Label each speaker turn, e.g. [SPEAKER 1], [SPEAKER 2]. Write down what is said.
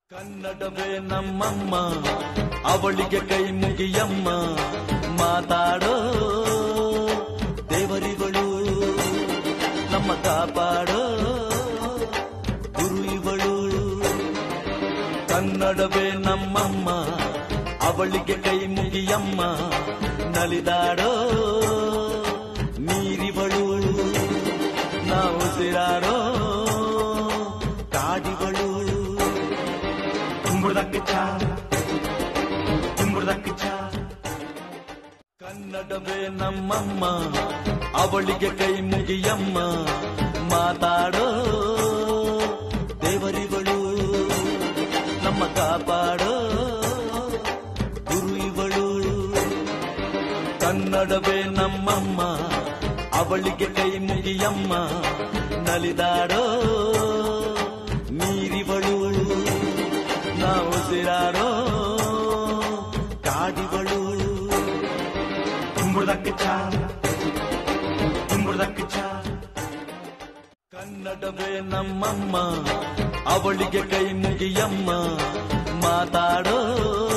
[SPEAKER 1] ಕನ್ನಡವೇ ನಮ್ಮಮ್ಮ ಅವಳಿಗೆ ಕೈ ಮುಗಿಯಮ್ಮ ಮಾತಾಡೋ ದೇವರಿಗಳು ನಮ್ಮ ಕಾಪಾಡೋ ಗುರು ಇವಳು ಕನ್ನಡವೇ ನಮ್ಮಮ್ಮ ಅವಳಿಗೆ ಕೈ ಮುಗಿಯಮ್ಮ ನಲಿದಾಡೋ ನೀರಿವಳು ನಾವು ಸಿರಾಡೋ ಕಾಡಿವಳು
[SPEAKER 2] ಕುಂಬಳದಕ್ಕೆ ಚಾ ಕುಂಬಳದಕ್ಕೆ ಚಾ
[SPEAKER 1] ಕನ್ನಡವೇ ನಮ್ಮಮ್ಮ ಅವಳಿಗೆ ಕೈ ಮುಗಿಯಮ್ಮ ಮಾತಾಡೋ ದೇವರಿವಳು ನಮ್ಮ ಕಾಪಾಡೋ ಗುರು ಇವಳು ಕನ್ನಡವೇ ನಮ್ಮಮ್ಮ ಅವಳಿಗೆ ಕೈ ಮುಗಿಯಮ್ಮ ನಲಿದಾಡೋ ನೀರಿವಳು ನಾವು ಸಿರಾಡೋ ಕಾಡಿವಳು
[SPEAKER 2] ಕುಂಬಳದಕ್ಕೆ ಚಾ ಕುಂಬಳದಕ್ಕೆ ಚಾ
[SPEAKER 1] ಕನ್ನಡವೇ ನಮ್ಮಮ್ಮ ಅವಳಿಗೆ ಕೈ ಮುಗಿಯಮ್ಮ ಮಾತಾಡೋ